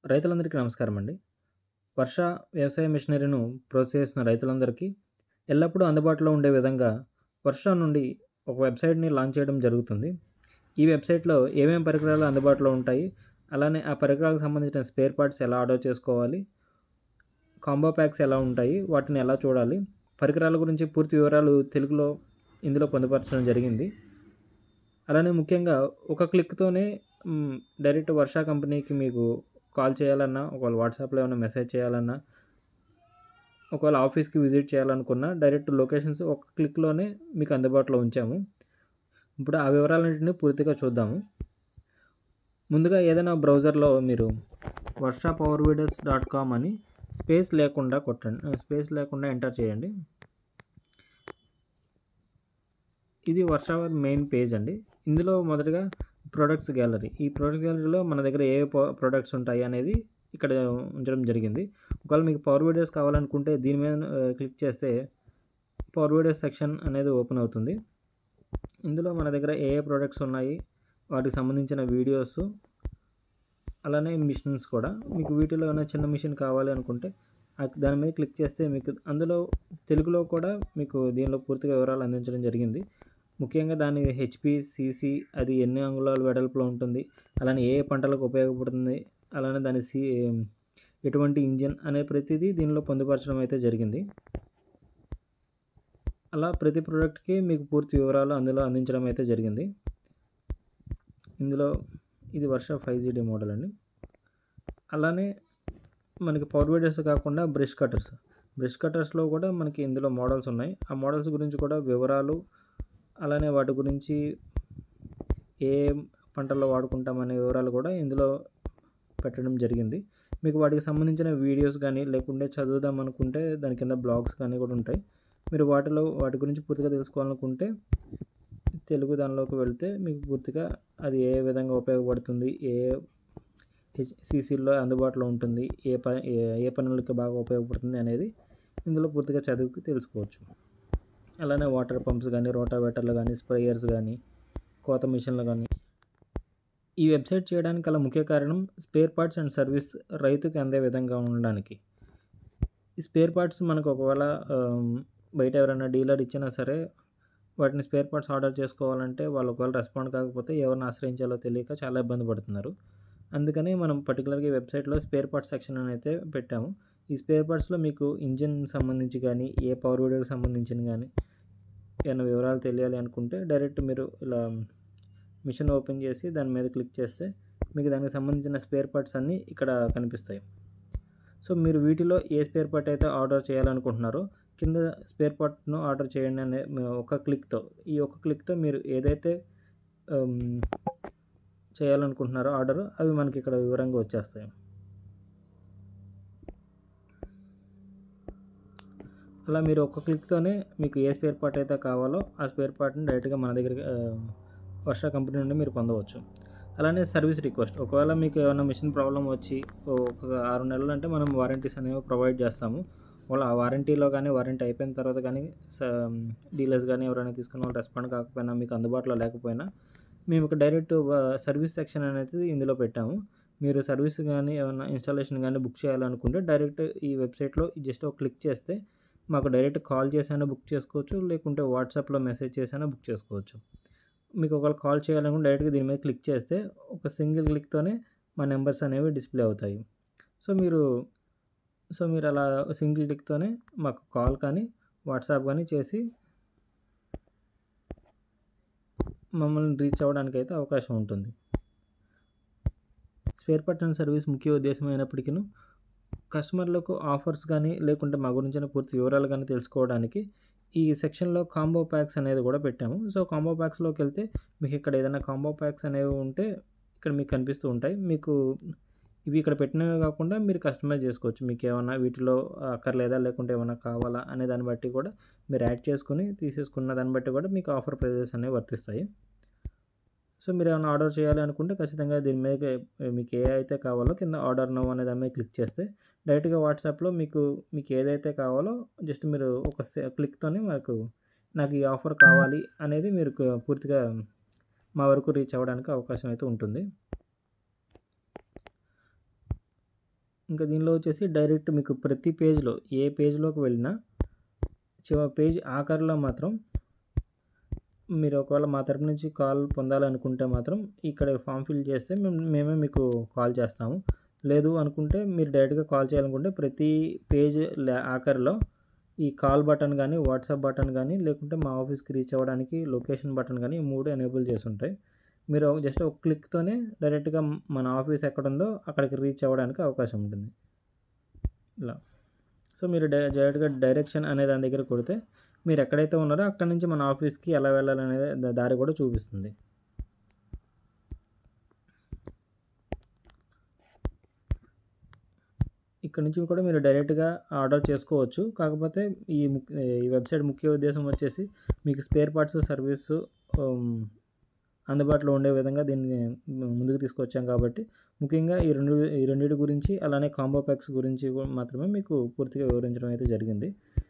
రైతులందరికీ నమస్కారం అండి. వర్ష వ్యవసాయ మిషనరీను ప్రోత్సహిస్తున్న రైతులందరికీ ఎల్లప్పుడూ అందుబాటులో ఉండే విధంగా వర్ష నుండి ఒక వెబ్‌సైట్‌ని లాంచ్ చేయడం జరుగుతుంది. ఈ వెబ్‌సైట్‌లో ఏమేం పరికరాలు అందుబాటులో ఉంటాయి, అలానే ఆ పరికరాలకు సంబంధించిన స్పేర్ పార్ట్స్ ఎలా ఆర్డర్ చేసుకోవాలి, కాంబో ప్యాక్స్ ఎలా ఉంటాయి, వాటిని ఎలా చూడాలి, పరికరాల గురించి పూర్తి వివరాలు తెలుగులో ఇందులో పొందుపరచడం జరిగింది. అలానే ముఖ్యంగా ఒక క్లిక్‌తోనే హ్మ్, డైరెక్ట్ వర్ష కంపెనీకి మీకు కాల్ చేయాలన్నా, ఒకవేళ వాట్సాప్‌లో ఏమైనా మెసేజ్ చేయాలన్నా, ఒకవేళ ఆఫీస్‌కి విజిట్ చేయాలనుకున్నా డైరెక్ట్ లొకేషన్స్ ఒక క్లిక్‌లోనే మీకు అందుబాటులో ఉంచాము. ఇప్పుడు ఆ వివరాలన్నిటిని పూర్తిగా చూద్దాము. ముందుగా ఏదైనా బ్రౌజర్‌లో మీరు Varsha power weeders dot com అని స్పేస్ లేకుండా కొట్టండి. స్పేస్ లేకుండా ఎంటర్ చేయండి. ఇది వర్ష మెయిన్ పేజ్ అండి. ఇందులో మొదటగా ప్రొడక్ట్స్ గ్యాలరీ. ఈ ప్రొడక్ట్ గ్యాలరీలో మన దగ్గర ఏ ఏ ప ప్రొడక్ట్స్ ఉంటాయి అనేది ఇక్కడ ఉంచడం జరిగింది. ఒకవేళ మీకు పవర్ వీడర్స్ కావాలనుకుంటే దీని మీద ఆహ్, క్లిక్ చేస్తే పవర్ వీడర్స్ సెక్షన్ అనేది ఓపెన్ అవుతుంది. ఇందులో మన దగ్గర ఏ ఏ ప్రొడక్ట్స్ ఉన్నాయి, వాటికి సంబంధించిన వీడియోస్, అలానే మిషన్స్ కూడా. మీకు వీటిలో ఏమైనా చిన్న మిషన్ కావాలి అనుకుంటే ఆక్ దాని మీద క్లిక్ చేస్తే మీకు అందులో తెలుగులో కూడా మీకు దీనిలో పూర్తిగా వివరాలు అందించడం జరిగింది. ముఖ్యంగా దాని హెచ్‌పీ, సీసీ అది ఎన్ని అంగుళాల వెడల్పులో ఉంటుంది, అలానే ఏ ఏ పంటలకు ఉపయోగపడుతుంది, అలానే దాని సీ ఎటువంటి ఇంజిన్ అనే ప్రతిదీ దీనిలో పొందుపరచడం అయితే జరిగింది. అలా ప్రతి ప్రొడక్ట్‌కి మీకు పూర్తి వివరాలు అందులో అందించడం అయితే జరిగింది. ఇందులో ఇది వర్ష 5జీడీ మోడల్ అండి. అలానే మనకి పవర్ వీడర్స్ కాకుండా బ్రష్ కట్టర్స్. బ్రష్ కట్టర్స్‌లో కూడా మనకి ఇందులో మోడల్స్ ఉన్నాయి. ఆ మోడల్స్ గురించి కూడా వివరాలు, అలానే వాటి గురించి ఏ ఏ పంటల్లో వాడుకుంటాం అనే వివరాలు కూడా ఇందులో పెట్టడం జరిగింది. మీకు వాటికి సంబంధించిన వీడియోస్ గానీ, లేకుంటే చదువుదాం అనుకుంటే దాని కింద బ్లాగ్స్ కానీ కూడా ఉంటాయి. మీరు వాటిలో వాటి గురించి పూర్తిగా తెలుసుకోవాలనుకుంటే తెలుగు దానిలోకి వెళ్తే మీకు పూర్తిగా అది ఏ విధంగా ఉపయోగపడుతుంది, ఏ హెచ్ సీసీల్లో అందుబాటులో ఉంటుంది, ఏ ప ఏ ఏ పనులకి బాగా ఉపయోగపడుతుంది అనేది ఇందులో పూర్తిగా చదివి తెలుసుకోవచ్చు. అలానే వాటర్ పంప్స్ గానీ, రోటావేటర్లు గానీ, స్ప్రేయర్స్ గానీ, కోత మిషన్లు గానీ ఈ వెబ్‌సైట్ చేయడానికి గల ముఖ్య కారణం స్పేర్ పార్ట్స్ అండ్ సర్వీస్ రైతుకి అందే విధంగా ఉండడానికి. ఈ స్పేర్ పార్ట్స్ మనకు ఒకవేళ ఆహ్, బయట ఎవరైనా డీలర్ ఇచ్చినా సరే వాటిని స్పేర్ పార్ట్స్ ఆర్డర్ చేసుకోవాలంటే వాళ్ళు ఒకవేళ రెస్పాండ్ కాకపోతే ఎవరిని ఆశ్రయించాలో తెలియక చాలా ఇబ్బంది పడుతున్నారు. అందుకని మనం పర్టిక్యులర్‌గా ఈ వెబ్‌సైట్‌లో స్పేర్ పార్ట్స్ సెక్షన్ అని అయితే పెట్టాము. ఈ స్పేర్ పార్ట్స్‌లో మీకు ఇంజిన్ సంబంధించి గానీ, ఏ పవర్ వీడర్‌కి సంబంధించినవి గానీ, ఏమైనా వివరాలు తెలియాలి అనుకుంటే డైరెక్ట్ మీరు ఇలా మిషన్ ఓపెన్ చేసి దాని మీద క్లిక్ చేస్తే మీకు దానికి సంబంధించిన స్పేర్ పార్ట్స్ అన్నీ ఇక్కడ కనిపిస్తాయి. సో, మీరు వీటిలో ఏ స్పేర్ పార్ట్ అయితే ఆర్డర్ చేయాలనుకుంటున్నారో కింద స్పేర్ పార్ట్‌ను ఆర్డర్ చేయండి అనే ఒక క్లిక్‌తో ఈ ఒక్క క్లిక్‌తో మీరు ఏదైతే ఆహ్, చేయాలనుకుంటున్నారో ఆర్డర్ అవి మనకి ఇక్కడ వివరంగా వచ్చేస్తాయి. అలా మీరు ఒక్క క్లిక్‌తోనే మీకు ఏ స్పేర్ పార్ట్ అయితే కావాలో ఆ స్పేర్ పార్ట్‌ని డైరెక్ట్‌గా మన దగ్గరికి ఆహ్, వర్ష కంపెనీ నుండి మీరు పొందవచ్చు. అలానే సర్వీస్ రిక్వెస్ట్ ఒకవేళ మీకు ఏమైనా మిషన్ ప్రాబ్లమ్ వచ్చి ఒక 6 నెలలు అంటే మనం వారంటీస్ అనేవి ప్రొవైడ్ చేస్తాము. ఒకవేళ ఆ వారంటీలో గానీ, వారంటీ అయిపోయిన తర్వాత గానీ స డీలర్స్ గానీ ఎవరైనా తీసుకున్న వాళ్ళు రెస్పాండ్ కాకపోయినా, మీకు అందుబాటులో లేకపోయినా మేము ఇక్కడ డైరెక్ట్ వ సర్వీస్ సెక్షన్ అనేది ఇందులో పెట్టాము. మీరు సర్వీస్ గానీ, ఏమన్నా ఇన్‌స్టాలేషన్ గానీ బుక్ చేయాలనుకుంటే డైరెక్ట్ ఈ వెబ్‌సైట్‌లో జస్ట్ ఒక క్లిక్ చేస్తే మాకు డైరెక్ట్ కాల్ చేసైనా బుక్ చేసుకోవచ్చు, లేకుంటే వాట్సాప్‌లో మెసేజ్ చేసైనా బుక్ చేసుకోవచ్చు. మీకు ఒకవేళ కాల్ చేయాలనుకుంటే డైరెక్ట్‌గా దీని మీద క్లిక్ చేస్తే ఒక సింగిల్ క్లిక్‌తోనే మా నంబర్స్ అనేవి డిస్‌ప్లే అవుతాయి. సో, మీరు సో, మీరు అలా సింగిల్ క్లిక్‌తోనే మాకు కాల్ కానీ, వాట్సాప్ గానీ చేసి మమ్మల్ని రీచ్ అవ్వడానికి అయితే అవకాశం ఉంటుంది. స్పేర్ పార్ట్ అండ్ సర్వీస్ ముఖ్య ఉద్దేశ్యం అయినప్పటికీను కస్టమర్లకు ఆఫర్స్ గానీ, లేకుంటే మా గురించిన పూర్తి వివరాలు గానీ తెలుసుకోవడానికి ఈ సెక్షన్‌లో కాంబో ప్యాక్స్ అనేది కూడా పెట్టాము. సో, కాంబో ప్యాక్స్‌లోకెళ్తే మీకు ఇక్కడ ఏదైనా కాంబో ప్యాక్స్ అనేవి ఉంటే ఇక్కడ మీకు కనిపిస్తూ ఉంటాయి. మీకు ఇవి ఇక్కడ పెట్టినవే కాకుండా మీరు కస్టమైజ్ చేసుకోవచ్చు. మీకేమన్నా వీటిలో అక్కర్లేదా, లేకుంటే ఏమన్నా కావాలా అనే దాన్ని బట్టి కూడా మీరు యాడ్ చేసుకొని తీసేసుకున్న దాన్ని బట్టి కూడా మీకు ఆఫర్ ప్రైజెస్ అనేవి వర్తిస్తాయి. సో, మీరేమన్నా ఆర్డర్ చేయాలి అనుకుంటే ఖచ్చితంగా దీని మీద మీకు ఏ అయితే కావాలో కింద ఆర్డర్ నౌ అనే దాని మీద క్లిక్ చేస్తే డైరెక్ట్‌గా వాట్సాప్‌లో మీకు మీకు ఏదైతే కావాలో జస్ట్ మీరు ఒక సె క్లిక్‌తోనే మాకు నాకు ఈ ఆఫర్ కావాలి అనేది మీరు క పూర్తిగా మా వరకు రీచ్ అవ్వడానికి అవకాశం అయితే ఉంటుంది. ఇంకా దీనిలో వచ్చేసి డైరెక్ట్ మీకు ప్రతి పేజ్లో ఏ పేజ్లోకి వెళ్ళినా చివ పేజ్ ఆఖరిలో మాత్రం మీరు ఒకవేళ మా తరపు నుంచి కాల్ పొందాలనుకుంటే మాత్రం ఇక్కడ ఫామ్ ఫిల్ చేస్తే మేము మేమే మీకు కాల్ చేస్తాము లేదు అనుకుంటే మీరు డైరెక్ట్గా కాల్ చేయాలనుకుంటే ప్రతి పేజ్ ఆఖరిలో ఈ కాల్ బటన్ కానీ వాట్సాప్ బటన్ కానీ లేకుంటే మా ఆఫీస్కి రీచ్ అవ్వడానికి లొకేషన్ బటన్ కానీ ఈ మూడు ఎనేబుల్ చేసి ఉంటాయి మీరు జస్ట్ ఒక క్లిక్తోనే డైరెక్ట్గా మన ఆఫీస్ ఎక్కడ ఉందో అక్కడికి రీచ్ అవ్వడానికి అవకాశం ఉంటుంది ఇలా సో మీరు డై డైరెక్ట్గా డైరెక్షన్ అనే దాని దగ్గర కొడితే మీరు ఎక్కడైతే ఉన్నారో అక్కడ నుంచి మన ఆఫీస్కి ఎలా వెళ్ళాలనేది దా- దారి కూడా చూపిస్తుంది ఇక్కడ నుంచి కూడా మీరు డైరెక్ట్గా ఆర్డర్ చేసుకోవచ్చు కాకపోతే ఈ ముక్ ఈ వెబ్సైట్ ముఖ్య ఉద్దేశం వచ్చేసి మీకు స్పేర్ పార్ట్స్ సర్వీస్ అందుబాటులో ఉండే విధంగా దీన్ని ముందుకు తీసుకొచ్చాం కాబట్టి ముఖ్యంగా ఈ రెండు ఈ రెండింటి గురించి అలానే కాంబో ప్యాక్స్ గురించి కూడా మాత్రమే మీకు పూర్తిగా వివరించడం అయితే జరిగింది